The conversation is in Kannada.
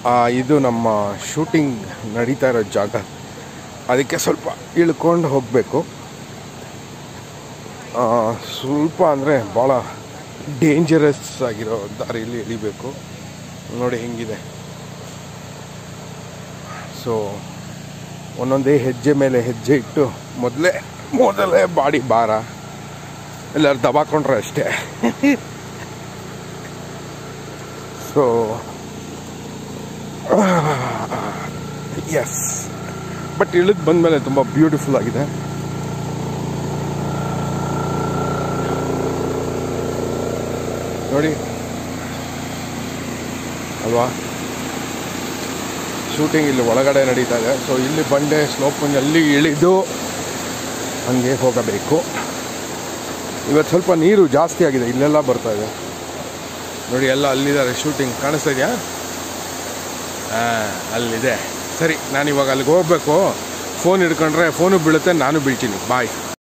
ಆ, ಇದು ನಮ್ಮ ಶೂಟಿಂಗ್ ನಡೀತಾ ಇರೋ ಜಾಗ ಅದಕ್ಕೆ ಸ್ವಲ್ಪ ಇಳ್ಕೊಂಡು ಹೋಗಬೇಕು ಸ್ವಲ್ಪ ಅಂದರೆ ಭಾಳ ಡೇಂಜರಸ್ ಆಗಿರೋ ದಾರಿಯಲ್ಲಿ ಇಳಿಬೇಕು ನೋಡಿ ಹೆಂಗಿದೆ ಸೊ ಒಂದೊಂದೇ ಹೆಜ್ಜೆ ಮೇಲೆ ಹೆಜ್ಜೆ ಇಟ್ಟು ಮೊದಲೇ ಮೊದಲೇ ಬಾಡಿ ಭಾರ ಎಲ್ಲರೂ ದಬಾಕೊಂಡ್ರೆ ಅಷ್ಟೇ ಸೊ ಎಸ್ ಬಟ್ ಇಳಿದು ಬಂದಮೇಲೆ ತುಂಬ ಬ್ಯೂಟಿಫುಲ್ ಆಗಿದೆ ನೋಡಿ ಅಲ್ವಾ ಶೂಟಿಂಗ್ ಇಲ್ಲಿ ಒಳಗಡೆ ನಡೀತಾ ಇದೆ ಸೊ ಇಲ್ಲಿ ಬಂಡೆ ಸ್ಲೋಪ್ ಅಲ್ಲಿ ಇಳಿದು ಹಂಗೆ ಹೋಗಬೇಕು ಇವತ್ತು ಸ್ವಲ್ಪ ನೀರು ಜಾಸ್ತಿ ಆಗಿದೆ ಇಲ್ಲೆಲ್ಲ ಬರ್ತಾ ಇದೆ ನೋಡಿ ಎಲ್ಲ ಅಲ್ಲಿದ್ದಾರೆ ಶೂಟಿಂಗ್ ಕಾಣಿಸ್ತಾ ಇದೆಯಾ ಹಾಂ ಅಲ್ಲಿದೆ ಸರಿ ನಾನು ಇವಾಗ ಅಲ್ಲಿಗೆ ಹೋಗ್ಬೇಕು ಫೋನ್ ಹಿಡ್ಕೊಂಡ್ರೆ ಫೋನು ಬೀಳುತ್ತೆ ನಾನು ಬೀಳ್ತೀನಿ ಬಾಯ್